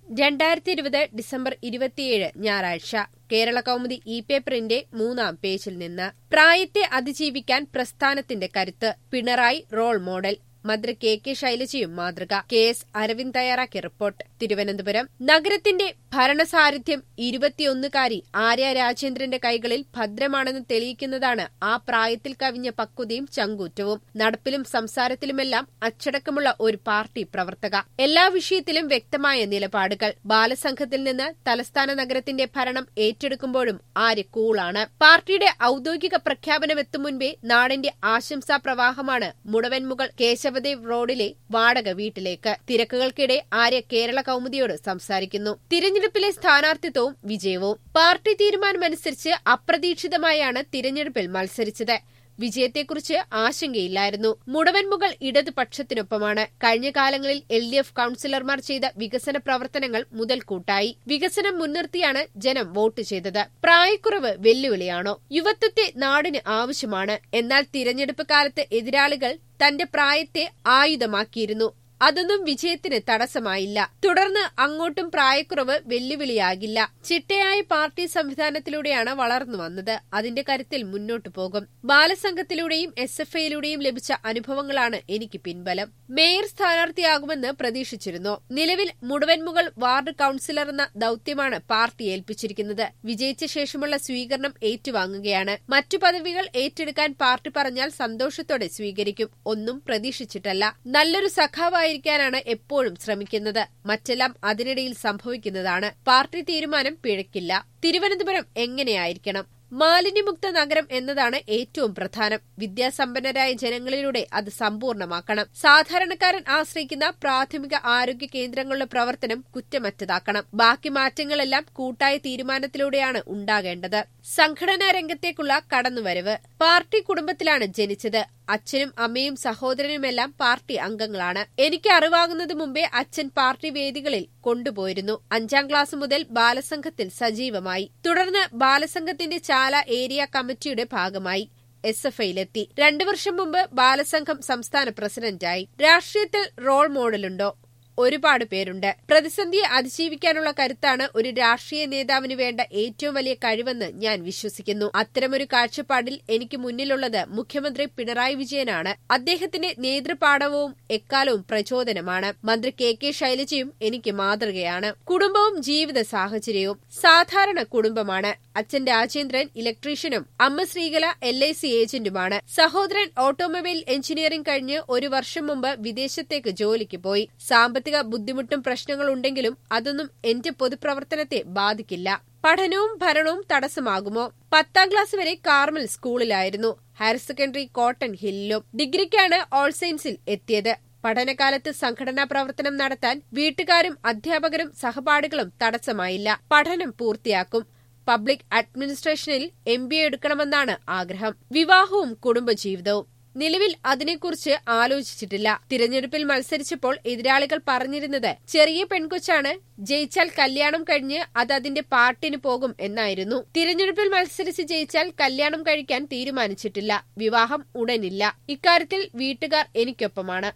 രണ്ടായിരത്തി ഇരുപത് ഡിസംബർ ഇരുപത്തിയേഴ് ഞായറാഴ്ച കേരള കൗമുദി ഇ പേപ്പറിന്റെ മൂന്നാം പേജിൽ നിന്ന് പ്രായത്തെ അതിജീവിക്കാൻ പ്രസ്ഥാനത്തിന്റെ കരുത്ത് പിണറായി റോൾ മോഡൽ മന്ത്രി കെ കെ ശൈലജയും മാതൃക കെ എസ് അരവിന്ദ് തയ്യാറാക്കിയ റിപ്പോർട്ട് തിരുവനന്തപുരം നഗരത്തിന്റെ ഭരണസാരഥ്യം ഇരുപത്തിയൊന്നുകാരി ആര്യ രാജേന്ദ്രന്റെ കൈകളിൽ ഭദ്രമാണെന്ന് തെളിയിക്കുന്നതാണ് ആ പ്രായത്തിൽ കവിഞ്ഞ പക്വതയും ചങ്കൂറ്റവും നടപ്പിലും സംസാരത്തിലുമെല്ലാം അച്ചടക്കമുള്ള ഒരു പാർട്ടി പ്രവർത്തക എല്ലാ വിഷയത്തിലും വ്യക്തമായ നിലപാടുകൾ ബാലസംഘത്തിൽ നിന്ന് തലസ്ഥാന നഗരത്തിന്റെ ഭരണം ഏറ്റെടുക്കുമ്പോഴും ആര്യ കൂളാണ് പാർട്ടിയുടെ ഔദ്യോഗിക പ്രഖ്യാപനമെത്തും മുൻപേ നാടിന്റെ ആശംസാ പ്രവാഹമാണ് മുടവൻമുകൾ കേശവദേവ് റോഡിലെ വാടക വീട്ടിലേക്ക് തിരക്കുകൾക്കിടെ ആര്യ കേരള കൗമുദിയോട് സംസാരിക്കുന്നു തിരഞ്ഞെടുപ്പിലെ സ്ഥാനാർത്ഥിത്വവും വിജയവും പാർട്ടി തീരുമാനമനുസരിച്ച് അപ്രതീക്ഷിതമായാണ് തിരഞ്ഞെടുപ്പിൽ മത്സരിച്ചത് വിജയത്തെക്കുറിച്ച് ആശങ്കയില്ലായിരുന്നു മുടവൻമുകൾ ഇടതുപക്ഷത്തിനൊപ്പമാണ് കഴിഞ്ഞ കാലങ്ങളിൽ എൽ ഡി എഫ് കൌൺസിലർമാർ ചെയ്ത വികസന പ്രവർത്തനങ്ങൾ മുതൽക്കൂട്ടായി വികസനം മുൻനിർത്തിയാണ് ജനം വോട്ട് ചെയ്തത് പ്രായക്കുറവ് വെല്ലുവിളിയാണോ യുവത്വത്തെ നാടിന് ആവശ്യമാണ് എന്നാൽ തിരഞ്ഞെടുപ്പ് കാലത്ത് എതിരാളികൾ തന്റെ പ്രായത്തെ ആയുധമാക്കിയിരുന്നു അതൊന്നും വിജയത്തിന് തടസ്സമായില്ല തുടർന്ന് അങ്ങോട്ടും പ്രായക്കുറവ് വെല്ലുവിളിയാകില്ല ചിട്ടയായ പാർട്ടി സംവിധാനത്തിലൂടെയാണ് വളർന്നു വന്നത് അതിന്റെ കരുത്തിൽ മുന്നോട്ടു പോകും ബാലസംഘത്തിലൂടെയും എസ് എഫ് ഐയിലൂടെയും ലഭിച്ച അനുഭവങ്ങളാണ് എനിക്ക് പിൻബലം മേയർ സ്ഥാനാർത്ഥിയാകുമെന്ന് പ്രതീക്ഷിച്ചിരുന്നു നിലവിൽ മുഴുവൻമുകൾ വാർഡ് കൌൺസിലർ എന്ന ദൌത്യമാണ് പാർട്ടി ഏൽപ്പിച്ചിരിക്കുന്നത് വിജയിച്ച ശേഷമുള്ള സ്വീകരണം ഏറ്റുവാങ്ങുകയാണ് മറ്റു പദവികൾ ഏറ്റെടുക്കാൻ പാർട്ടി പറഞ്ഞാൽ സന്തോഷത്തോടെ സ്വീകരിക്കും ഒന്നും പ്രതീക്ഷിച്ചിട്ടല്ല നല്ലൊരു സഖാവായിരിക്കാനാണ് എപ്പോഴും ശ്രമിക്കുന്നത് മറ്റെല്ലാം അതിനിടയിൽ സംഭവിക്കുന്നതാണ് പാർട്ടി തീരുമാനം പിഴക്കില്ല തിരുവനന്തപുരം എങ്ങനെയായിരിക്കണം മാലിന്യമുക്ത നഗരം എന്നതാണ് ഏറ്റവും പ്രധാനം വിദ്യാസമ്പന്നരായ ജനങ്ങളിലൂടെ അത് സമ്പൂർണ്ണമാക്കണം സാധാരണക്കാരൻ ആശ്രയിക്കുന്ന പ്രാഥമിക ആരോഗ്യ കേന്ദ്രങ്ങളുടെ പ്രവർത്തനം കുറ്റമറ്റതാക്കണം ബാക്കി മാറ്റങ്ങളെല്ലാം കൂട്ടായ തീരുമാനത്തിലൂടെയാണ് ഉണ്ടാകേണ്ടത് സംഘടനാ രംഗത്തേക്കുള്ള കടന്നുവരവ് പാർട്ടി കുടുംബത്തിലാണ് ജനിച്ചത് അച്ഛനും അമ്മയും സഹോദരനുമെല്ലാം പാർട്ടി അംഗങ്ങളാണ് എനിക്ക് അറിവാകുന്നത് മുമ്പേ അച്ഛൻ പാർട്ടി വേദികളിൽ കൊണ്ടുപോയിരുന്നു അഞ്ചാം ക്ലാസ് മുതൽ ബാലസംഘത്തിൽ സജീവമായി തുടർന്ന് ബാലസംഘത്തിന്റെ ചാല ഏരിയ കമ്മിറ്റിയുടെ ഭാഗമായി എസ് എഫ് ഐയിലെത്തി രണ്ടു വർഷം മുമ്പ് ബാലസംഘം സംസ്ഥാന പ്രസിഡന്റായി രാഷ്ട്രീയത്തിൽ റോൾ മോഡലുണ്ടോ ഒരുപാട് പേരുണ്ട് പ്രതിസന്ധിയെ അതിജീവിക്കാനുള്ള കരുത്താണ് ഒരു രാഷ്ട്രീയ നേതാവിന് വേണ്ട ഏറ്റവും വലിയ കഴിവെന്ന് ഞാൻ വിശ്വസിക്കുന്നു അത്തരമൊരു കാഴ്ചപ്പാടിൽ എനിക്ക് മുന്നിലുള്ളത് മുഖ്യമന്ത്രി പിണറായി വിജയനാണ് അദ്ദേഹത്തിന്റെ നേതൃപാഠവും എക്കാലവും പ്രചോദനമാണ് മന്ത്രി കെ കെ ശൈലജയും എനിക്ക് മാതൃകയാണ് കുടുംബവും ജീവിത സാഹചര്യവും സാധാരണ കുടുംബമാണ് അച്ഛൻ രാജേന്ദ്രൻ ഇലക്ട്രീഷ്യനും അമ്മ ശ്രീകല എൽ ഐ സി ഏജന്റുമാണ് സഹോദരൻ ഓട്ടോമൊബൈൽ എഞ്ചിനീയറിംഗ് കഴിഞ്ഞ് ഒരു വർഷം മുമ്പ് വിദേശത്തേക്ക് ജോലിക്ക് പോയി സാമ്പത്തിക ബുദ്ധിമുട്ടും പ്രശ്നങ്ങളുണ്ടെങ്കിലും അതൊന്നും എന്റെ പൊതുപ്രവർത്തനത്തെ ബാധിക്കില്ല പഠനവും ഭരണവും തടസ്സമാകുമോ പത്താം ക്ലാസ് വരെ കാർമൽ സ്കൂളിലായിരുന്നു ഹയർ സെക്കൻഡറി കോട്ടൺ ഹില്ലിലും ഡിഗ്രിക്കാണ് ഓൾ സയൻസിൽ എത്തിയത് പഠനകാലത്ത് സംഘടനാ പ്രവർത്തനം നടത്താൻ വീട്ടുകാരും അധ്യാപകരും സഹപാഠികളും തടസ്സമായില്ല പഠനം പൂർത്തിയാക്കും പബ്ലിക് അഡ്മിനിസ്ട്രേഷനിൽ എം ബി എ എടുക്കണമെന്നാണ് ആഗ്രഹം വിവാഹവും കുടുംബജീവിതവും നിലവിൽ അതിനെക്കുറിച്ച് ആലോചിച്ചിട്ടില്ല തിരഞ്ഞെടുപ്പിൽ മത്സരിച്ചപ്പോൾ എതിരാളികൾ പറഞ്ഞിരുന്നത് ചെറിയ പെൺകൊച്ചാണ് ജയിച്ചാൽ കല്യാണം കഴിഞ്ഞ് അത് അതിന്റെ പാട്ടിന് പോകും എന്നായിരുന്നു തിരഞ്ഞെടുപ്പിൽ മത്സരിച്ച് ജയിച്ചാൽ കല്യാണം കഴിക്കാൻ തീരുമാനിച്ചിട്ടില്ല വിവാഹം ഉടനില്ല ഇക്കാര്യത്തിൽ വീട്ടുകാർ എനിക്കൊപ്പമാണ്